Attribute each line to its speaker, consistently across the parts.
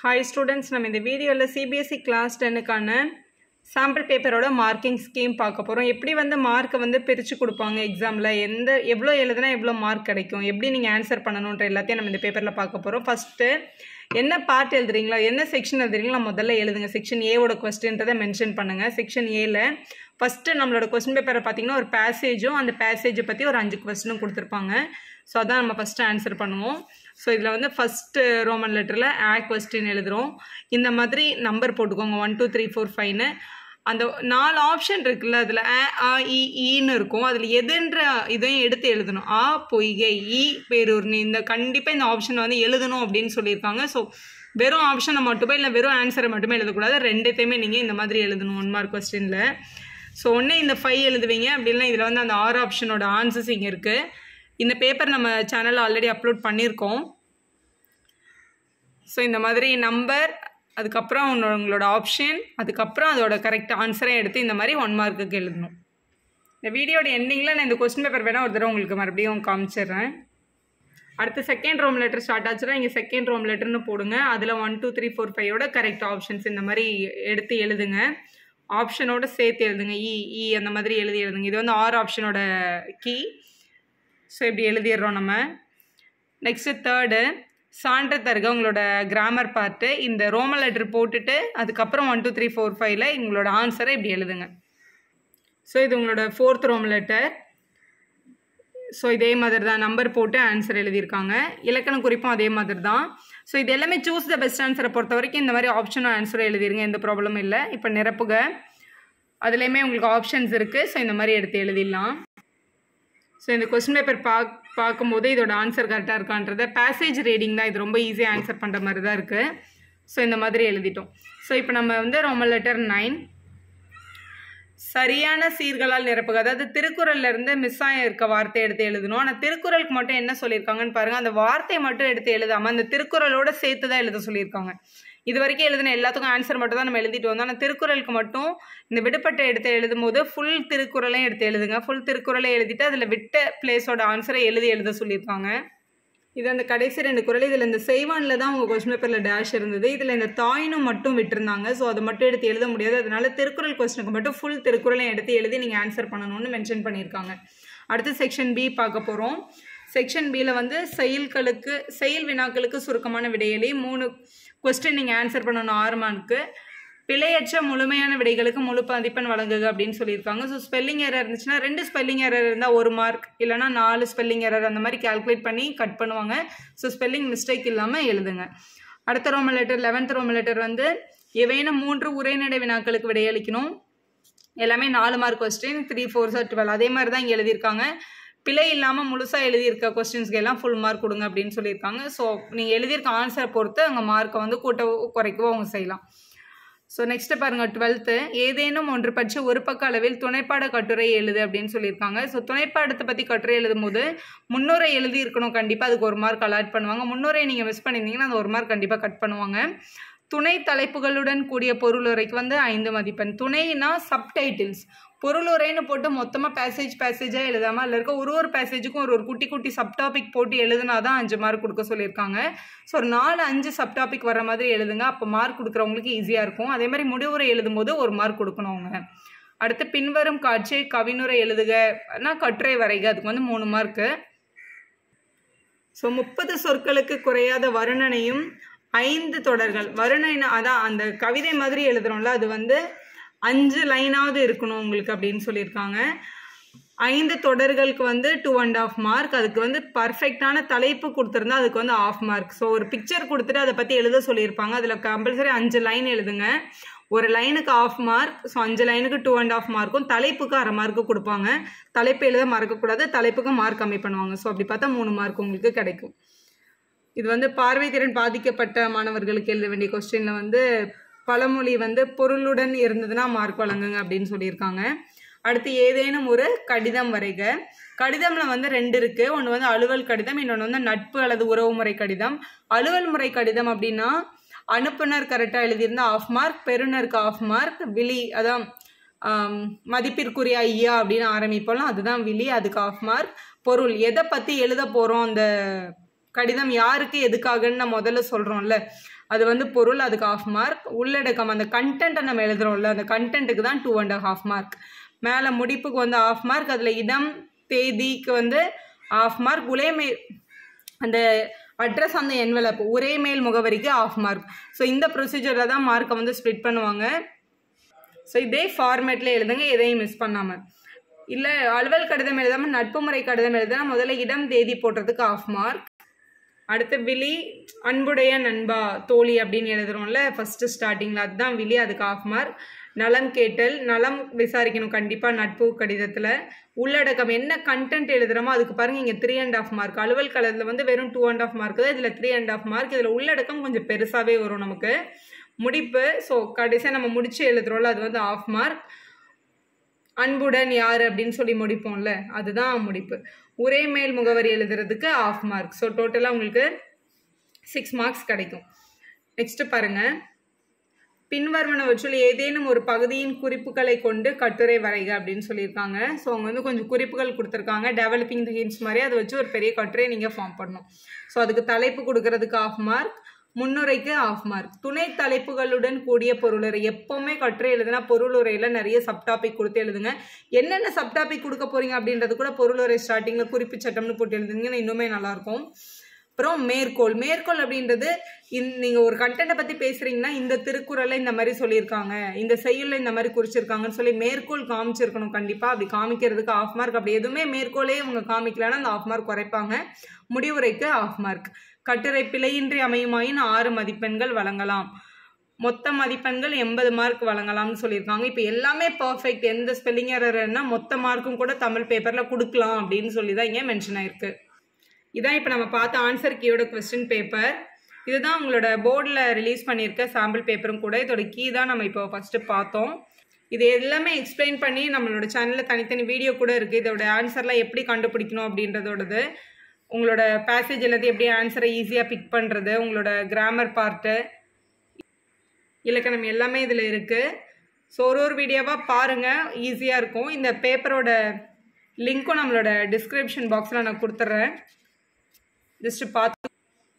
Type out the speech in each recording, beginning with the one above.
Speaker 1: hi students நம்ம இந்த வீடியோவில் சிபிஎஸ்சி கிளாஸ் டென்னுக்கான சாம்பிள் பேப்பரோட மார்க்கிங் ஸ்கீம் பார்க்க போகிறோம் எப்படி வந்து மார்க்கை வந்து பிரித்து கொடுப்பாங்க எக்ஸாமில் எந்த எவ்வளோ எழுதுனா எவ்வளோ மார்க் கிடைக்கும் எப்படி நீங்கள் ஆன்சர் பண்ணணுன்ற எல்லாத்தையும் நம்ம இந்த பேப்பரில் பார்க்க போகிறோம் ஃபஸ்ட்டு என்ன பார்ட் எழுதுறீங்களோ என்ன செக்ஷன் எழுதுறீங்களோ முதல்ல எழுதுங்க செக்ஷன் ஏவோட கொஸ்டின்றதை மென்ஷன் பண்ணுங்கள் செக்ஷன் ஏல ஃபஸ்ட்டு நம்மளோட கொஸ்டின் பேப்பரை பார்த்தீங்கன்னா ஒரு பேசேஜும் அந்த பேசேஜை பற்றி ஒரு அஞ்சு கொஸ்டினும் கொடுத்துருப்பாங்க ஸோ அதான் நம்ம ஃபஸ்ட்டு ஆன்சர் பண்ணுவோம் ஸோ இதில் வந்து ஃபஸ்ட்டு ரோமன் லெட்டரில் ஆ கொஸ்டின் எழுதுகிறோம் இந்த மாதிரி நம்பர் போட்டுக்கோங்க ஒன் டூ த்ரீ ஃபோர் ஃபைவ்னு அந்த நாலு ஆப்ஷன் இருக்குல்ல அதில் ஆ ஆ இ ஈன்னு இருக்கும் அதில் எதுன்ற இதையும் எடுத்து எழுதணும் ஆ பொய்கை ஈ பேரூர்னு இந்த கண்டிப்பாக இந்த ஆப்ஷன் வந்து எழுதணும் அப்படின்னு சொல்லியிருக்காங்க ஸோ வெறும் ஆப்ஷனை மட்டுமே இல்லை வெறும் ஆன்சரை மட்டுமே எழுதக்கூடாது ரெண்டுத்தையுமே நீங்கள் இந்த மாதிரி எழுதணும் ஒன் மார்க் கொஸ்டினில் ஸோ ஒன்று இந்த ஃபைவ் எழுதுவீங்க அப்படின்னா இதில் வந்து அந்த ஆறு ஆப்ஷனோட ஆன்சர்ஸ் இங்கே இருக்குது இந்த பேப்பர் நம்ம சேனலில் ஆல்ரெடி அப்லோட் பண்ணியிருக்கோம் ஸோ இந்த மாதிரி நம்பர் அதுக்கப்புறம் உன்னோட உங்களோட ஆப்ஷன் அதுக்கப்புறம் அதோட கரெக்ட் ஆன்சரை எடுத்து இந்த மாதிரி ஒன் மார்க்குக்கு எழுதணும் இந்த வீடியோட எண்டிங்கில் நான் இந்த கொஸ்டின் பேப்பர் வேணால் ஒரு தடவை உங்களுக்கு மறுபடியும் காமிச்சிடுறேன் அடுத்து செகண்ட் ரோம் லெட்டர் ஸ்டார்ட் ஆச்சுன்னா இங்கே செகண்ட் ரோம் லெட்டர்னு போடுங்க அதில் ஒன் டூ த்ரீ ஃபோர் ஃபைவோட கரெக்ட் ஆப்ஷன்ஸ் இந்த மாதிரி எடுத்து எழுதுங்க ஆப்ஷனோட சேர்த்து எழுதுங்க இ இ அந்த மாதிரி எழுதி எழுதுங்க இது வந்து ஆறு ஆப்ஷனோட கீ ஸோ இப்படி எழுதிடுறோம் நம்ம நெக்ஸ்ட்டு தேர்டு சான்று தருக உங்களோட கிராமர் பார்ட்டு இந்த ரோம லெட்டர் போட்டுட்டு அதுக்கப்புறம் ஒன் டூ த்ரீ ஃபோர் ஃபைவ்ல உங்களோட ஆன்சரை இப்படி எழுதுங்க ஸோ இது உங்களோட ஃபோர்த் ரோம் லெட்டர் ஸோ இதே மாதிரி தான் நம்பர் போட்டு ஆன்சர் எழுதியிருக்காங்க இலக்கண குறிப்பும் அதே மாதிரி தான் ஸோ இது எல்லாமே சூஸ் த பெஸ்ட் ஆன்சரை பொறுத்த வரைக்கும் இந்த மாதிரி ஆப்ஷனும் ஆன்சரும் எழுதிருங்க எந்த ப்ராப்ளமும் இல்லை இப்போ நிரப்புக அதுலேயுமே உங்களுக்கு ஆப்ஷன்ஸ் இருக்குது ஸோ இந்த மாதிரி எடுத்து எழுதிடலாம் ஸோ இந்த கொஸ்டின் பேப்பர் பார்க் பார்க்கும்போது இதோட ஆன்சர் கரெக்டாக இருக்கான்றத பேசேஜ் ரீடிங் தான் இது ரொம்ப ஈஸியாக ஆன்சர் பண்ணுற மாதிரி தான் இருக்குது ஸோ இந்த மாதிரி எழுதிட்டோம் ஸோ இப்போ நம்ம வந்து ரோமல் லெட்டர் நைன் சரியான சீர்களால் நிரப்புக அதாவது திருக்குறள்ல இருந்து மிஸ் ஆகிருக்க வார்த்தை எடுத்து எழுதணும் ஆனால் திருக்குறளுக்கு மட்டும் என்ன சொல்லியிருக்காங்கன்னு பாருங்கள் அந்த வார்த்தையை மட்டும் எடுத்து எழுதாமல் அந்த திருக்குறளோட சேர்த்து தான் எழுத சொல்லியிருக்காங்க இது வரைக்கும் எழுதின எல்லாத்துக்கும் ஆன்சர் மட்டும் தான் நம்ம எழுதிட்டு வந்தோம் ஆனால் திருக்குறளுக்கு மட்டும் இந்த விடுபட்ட எடுத்து எழுதும் போது ஃபுல் திருக்குறளையும் எடுத்து எழுதுங்க ஃபுல் திருக்குறளை எழுதிட்டு அதில் விட்ட பிளேஸோட ஆன்சரை எழுதி எழுத சொல்லியிருக்காங்க இது அந்த கடைசி ரெண்டு குரல் இதில் இந்த செய்வானில் தான் உங்கள் கொஸ்டின் பேப்பரில் டேஷ் இருந்தது இதில் இந்த தாயினும் மட்டும் விட்டுருந்தாங்க ஸோ அதை மட்டும் எடுத்து எழுத முடியாது அதனால திருக்குறள் கொஸ்டினுக்கு மட்டும் ஃபுல் திருக்குறளையும் எடுத்து எழுதி நீங்கள் ஆன்சர் பண்ணணும்னு மென்ஷன் பண்ணியிருக்காங்க அடுத்து செக்ஷன் பி பார்க்க போகிறோம் செக்ஷன் பியில் வந்து செயல்களுக்கு செயல் வினாக்களுக்கு சுருக்கமான விடையலி மூணு கொஸ்டின் நீங்கள் ஆன்சர் பண்ணணும் ஆறு மார்க்கு பிழையற்ற முழுமையான விடைகளுக்கு முழு மதிப்பெண் வழங்குக அப்படின்னு சொல்லியிருக்காங்க ஸோ ஸ்பெல்லிங் எரர் இருந்துச்சுன்னா ரெண்டு ஸ்பெல்லிங் எரர் இருந்தால் ஒரு மார்க் இல்லைனா நாலு ஸ்பெல்லிங் எரர் அந்த மாதிரி கால்குலேட் பண்ணி கட் பண்ணுவாங்க ஸோ ஸ்பெல்லிங் மிஸ்டேக் இல்லாமல் எழுதுங்க அடுத்த Roman letter eleventh Roman letter வந்து ஏவேனும் மூன்று உரைநடை வினாக்களுக்கு விடையளிக்கணும் எல்லாமே நாலு மார்க் கொஸ்டின் த்ரீ ஃபோர் சார் டுவெல் அதே மாதிரி தான் இங்கே எழுதியிருக்காங்க பிழை இல்லாமல் முழுசாக எழுதியிருக்க கொஸ்டின்ஸ்க்கு எல்லாம் ஃபுல் மார்க் கொடுங்க அப்படின்னு சொல்லியிருக்காங்க ஸோ நீங்கள் எழுதியிருக்க ஆன்சரை பொறுத்து அங்கே மார்க்கை வந்து கூட்டவோ குறைக்கவோ அவங்க செய்யலாம் ஸோ நெக்ஸ்ட்டு பாருங்கள் டுவெல்த்து ஏதேனும் ஒன்று பற்றி ஒரு பக்க அளவில் துணைப்பாட கட்டுரை எழுது அப்படின்னு சொல்லியிருக்காங்க ஸோ துணைப்பாடத்தை பற்றி கட்டுரை எழுதும் போது முன்னுரை எழுதி இருக்கணும் கண்டிப்பாக அதுக்கு ஒரு மார்க் அலாட் பண்ணுவாங்க முன்னுரை நீங்கள் மிஸ் பண்ணியிருந்தீங்கன்னா அந்த ஒரு மார்க் கண்டிப்பாக கட் பண்ணுவாங்க துணை தலைப்புகளுடன் கூடிய பொருளுரைக்கு வந்து ஐந்து மதிப்பெண் துணைனா சப்டைட்டில்ஸ் பொருளுரைன்னு போட்டு மொத்தமாக பேசேஜ் பேசேஜாக எழுதாமல் அதில் இருக்க ஒரு ஒரு பேசேஜுக்கும் ஒரு ஒரு குட்டி குட்டி சப்டாபிக் போட்டு எழுதுனா தான் அஞ்சு மார்க் கொடுக்க சொல்லியிருக்காங்க ஸோ ஒரு நாலு அஞ்சு சப்டாபிக் வர மாதிரி எழுதுங்க அப்போ மார்க் கொடுக்குறவங்களுக்கு ஈஸியாக இருக்கும் அதே மாதிரி முடிவுரை எழுதும்போது ஒரு மார்க் கொடுக்கணும் அவங்க அடுத்து பின்வரும் காட்சியை கவினுரை எழுதுகனா கட்டுரை வரைக அதுக்கு வந்து மூணு மார்க்கு ஸோ முப்பது சொற்களுக்கு குறையாத வருணனையும் ஐந்து தொடர்கள் வருணனை அதான் அந்த கவிதை மாதிரி எழுதுறோம்ல அது வந்து அஞ்சு லைனாவது இருக்கணும் உங்களுக்கு அப்படின்னு சொல்லியிருக்காங்க ஐந்து தொடர்களுக்கு வந்து டூ அண்ட் ஆஃப் மார்க் அதுக்கு வந்து பர்ஃபெக்டான தலைப்பு கொடுத்துருந்தா அதுக்கு வந்து ஆஃப் மார்க் ஸோ ஒரு பிக்சர் கொடுத்துட்டு அதை பற்றி எழுத சொல்லியிருப்பாங்க அதில் கம்பல்சரி அஞ்சு லைன் எழுதுங்க ஒரு லைனுக்கு ஆஃப் மார்க் ஸோ அஞ்சு லைனுக்கு டூ அண்ட் ஆஃப் மார்க்கும் தலைப்புக்கு அரை மார்க்கு கொடுப்பாங்க தலைப்பு எழுத மறக்கக்கூடாது தலைப்புக்கு மார்க் கம்மி பண்ணுவாங்க ஸோ அப்படி பார்த்தா மூணு மார்க் உங்களுக்கு கிடைக்கும் இது வந்து பார்வை திறன் பாதிக்கப்பட்ட மாணவர்களுக்கு எழுத வேண்டிய கொஸ்டினில் வந்து பழமொழி வந்து பொருளுடன் இருந்ததுன்னா மார்க் வழங்குங்க அப்படின்னு சொல்லியிருக்காங்க அடுத்து ஏதேனும் ஒரு கடிதம் வரைக கடிதம்ல வந்து ரெண்டு இருக்கு ஒன்று வந்து அலுவல் கடிதம் இன்னொன்று வந்து நட்பு அல்லது உறவுமுறை கடிதம் அலுவல் முறை கடிதம் அப்படின்னா அனுப்புனர் கரெக்டாக எழுதியிருந்தா ஆஃப் மார்க் பெறுநருக்கு ஆஃப் மார்க் விழி அதான் மதிப்பிற்குரிய ஐயா அப்படின்னு ஆரம்பிப்போம்லாம் அதுதான் விழி அதுக்கு ஆஃப் மார்க் பொருள் எதை பற்றி எழுத போகிறோம் அந்த கடிதம் யாருக்கு எதுக்காகன்னு நான் முதல்ல சொல்கிறோம்ல அது வந்து பொருள் அதுக்கு ஆஃப் மார்க் உள்ளடக்கம் அந்த கண்டென்ட்டை நம்ம எழுதுறோம்ல அந்த கண்டென்ட்டுக்கு தான் டூ அண்ட் ஹாஃப் மார்க் மேலே முடிப்புக்கு வந்து ஆஃப் மார்க் அதில் இடம் தேதிக்கு வந்து ஆஃப் மார்க் உலைமே அந்த அட்ரஸ் அந்த என்வலப் ஒரே மேல் முகவரிக்கு ஆஃப் மார்க் ஸோ இந்த ப்ரொசீஜரில் தான் மார்க்கை வந்து ஸ்ப்ளிட் பண்ணுவாங்க ஸோ இதே ஃபார்மேட்டில் எழுதுங்க எதையும் மிஸ் பண்ணாமல் இல்லை அலுவல் கடிதம் எழுதாமல் நட்பு முறை கடிதம் எழுதுனா முதல்ல இடம் தேதி போடுறதுக்கு ஆஃப் மார்க் அடுத்து விழி அன்புடைய நண்பா தோழி அப்படின்னு எழுதுறோம்ல ஃபஸ்ட்டு ஸ்டார்டிங்கில் அதுதான் விழி அதுக்கு ஆஃப் மார்க் நலம் கேட்டல் நலம் விசாரிக்கணும் கண்டிப்பாக நட்பு கடிதத்தில் உள்ளடக்கம் என்ன கண்டென்ட் எழுதுகிறோமோ அதுக்கு பாருங்கள் இங்கே த்ரீ அண்ட் ஆஃப் மார்க் அலுவல் கலரில் வந்து வெறும் டூ அண்ட் ஆஃப் மார்க் தான் இதில் த்ரீ அண்ட் ஆஃப் மார்க் இதில் உள்ளடக்கம் கொஞ்சம் பெருசாகவே வரும் நமக்கு முடிப்பு ஸோ கடைசியாக நம்ம முடிச்சு எழுதுறோம்ல அது வந்து ஆஃப் மார்க் அன்புடன் யார் அப்படின்னு சொல்லி முடிப்போம்ல அதுதான் முடிப்பு ஒரே மேல் முகவரி எழுதுறதுக்கு ஆஃப் மார்க் ஸோ டோட்டலாக உங்களுக்கு சிக்ஸ் மார்க்ஸ் கிடைக்கும் நெக்ஸ்ட்டு பாருங்கள் பின்வருவனவற்றில் ஏதேனும் ஒரு பகுதியின் குறிப்புகளை கொண்டு கட்டுரை வரைக அப்படின்னு சொல்லியிருக்காங்க ஸோ அவங்க வந்து கொஞ்சம் குறிப்புகள் கொடுத்துருக்காங்க டெவலப்பிங் த ஹின்ஸ் மாதிரி அதை வச்சு ஒரு பெரிய கட்டுரையை நீங்கள் ஃபார்ம் பண்ணணும் ஸோ அதுக்கு தலைப்பு கொடுக்கறதுக்கு ஆஃப் மார்க் முன்னுரைக்கு ஆஃப் மார்க் துணை தலைப்புகளுடன் கூடிய பொருளுரை எப்போவுமே கட்டுரை எழுதுனா பொருளுரையில் நிறைய சப்டாபிக் கொடுத்து எழுதுங்க என்னென்ன சப்டாபிக் கொடுக்க போறீங்க அப்படின்றது கூட பொருளுரை ஸ்டார்டிங்கில் குறிப்பு சட்டம்னு போட்டு எழுதுங்கன்னா இன்னுமே நல்லாயிருக்கும் அப்புறம் மேற்கோள் மேற்கோள் அப்படின்றது இந் நீங்கள் ஒரு கண்டென்ட்டை பற்றி பேசுகிறீங்கன்னா இந்த திருக்குறளில் இந்த மாதிரி சொல்லியிருக்காங்க இந்த செய்யுளில் இந்த மாதிரி குறிச்சிருக்காங்கன்னு சொல்லி மேற்கோள் காமிச்சிருக்கணும் கண்டிப்பாக அப்படி காமிக்கிறதுக்கு ஆஃப் மார்க் அப்படி எதுவுமே மேற்கோளே அவங்க காமிக்கலன்னா அந்த ஆஃப் மார்க் குறைப்பாங்க முடிவுரைக்கு ஆஃப் மார்க் கட்டுரை பிழையின்றி அமையுமாயின் ஆறு மதிப்பெண்கள் வழங்கலாம் மொத்த மதிப்பெண்கள் எண்பது மார்க் வழங்கலாம்னு சொல்லியிருக்காங்க இப்போ எல்லாமே பர்ஃபெக்ட் எந்த ஸ்பெல்லிங் எரர்னா மொத்த மார்க்கும் கூட தமிழ் பேப்பரில் கொடுக்கலாம் அப்படின்னு சொல்லி தான் இங்கே மென்ஷன் ஆயிருக்கு இதான் இப்போ நம்ம பார்த்த ஆன்சர் கீயோட கொஸ்டின் பேப்பர் இதுதான் உங்களோட போர்டில் ரிலீஸ் பண்ணியிருக்க சாம்பிள் பேப்பரும் கூட இதோட கீ தான் நம்ம இப்போ ஃபஸ்ட்டு பார்த்தோம் இது எல்லாமே எக்ஸ்பிளைன் பண்ணி நம்மளோட சேனலில் தனித்தனி வீடியோ கூட இருக்குது இதோட ஆன்சர்லாம் எப்படி கண்டுபிடிக்கணும் அப்படின்றதோடது உங்களோட பேசேஜ் எல்லாத்தையும் எப்படி ஆன்சரை ஈஸியாக பிக் பண்ணுறது உங்களோட கிராமர் பார்ட்டு இலக்கணம் எல்லாமே இதில் இருக்குது ஸோ ஒரு ஒரு வீடியோவாக பாருங்கள் ஈஸியாக இருக்கும் இந்த பேப்பரோட லிங்க்கும் நம்மளோட டிஸ்கிரிப்ஷன் பாக்ஸில் நான் கொடுத்துட்றேன் ஜஸ்ட் பார்த்து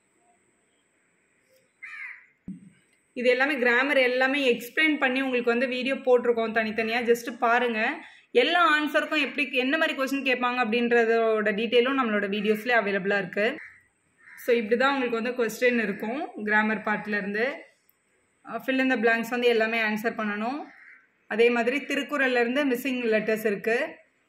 Speaker 1: இது எல்லாமே கிராமர் எல்லாமே எக்ஸ்பிளைன் பண்ணி உங்களுக்கு வந்து வீடியோ போட்டிருக்கோம் தனித்தனியாக ஜஸ்ட் பாருங்கள் எல்லா ஆன்சருக்கும் எப்படி என்ன மாதிரி கொஸ்டின் கேட்பாங்க அப்படின்றதோட டீட்டெயிலும் நம்மளோட வீடியோஸ்லேயே அவைலபிளாக இருக்குது ஸோ இப்படி தான் உங்களுக்கு வந்து கொஸ்டின் இருக்கும் கிராமர் பார்ட்லேருந்து ஃபில் இந்த பிளாங்க்ஸ் வந்து எல்லாமே ஆன்சர் பண்ணணும் அதே மாதிரி திருக்குறள்லேருந்து மிஸ்ஸிங் லெட்டர்ஸ் இருக்குது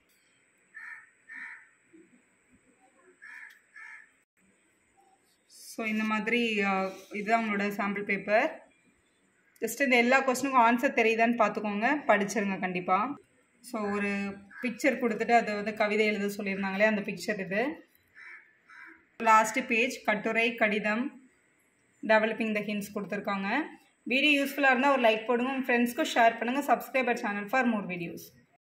Speaker 1: ஸோ இந்த மாதிரி இதுதான் உங்களோட சாம்பிள் பேப்பர் ஜஸ்ட் இந்த எல்லா கொஸ்டினுக்கும் ஆன்சர் தெரியுதான்னு பார்த்துக்கோங்க படிச்சிருங்க கண்டிப்பாக ஸோ ஒரு பிக்சர் கொடுத்துட்டு அதை வந்து கவிதை எழுத சொல்லியிருந்தாங்களே அந்த பிக்சர் இது லாஸ்ட்டு பேஜ் கட்டுரை கடிதம் டெவலப்பிங் த ஹின்ஸ் கொடுத்துருக்காங்க வீடியோ யூஸ்ஃபுல்லாக இருந்தால் ஒரு லைக் போடுங்க உங்கள் ஃப்ரெண்ட்ஸ்க்கும் ஷேர் பண்ணுங்கள் subscriber channel for more videos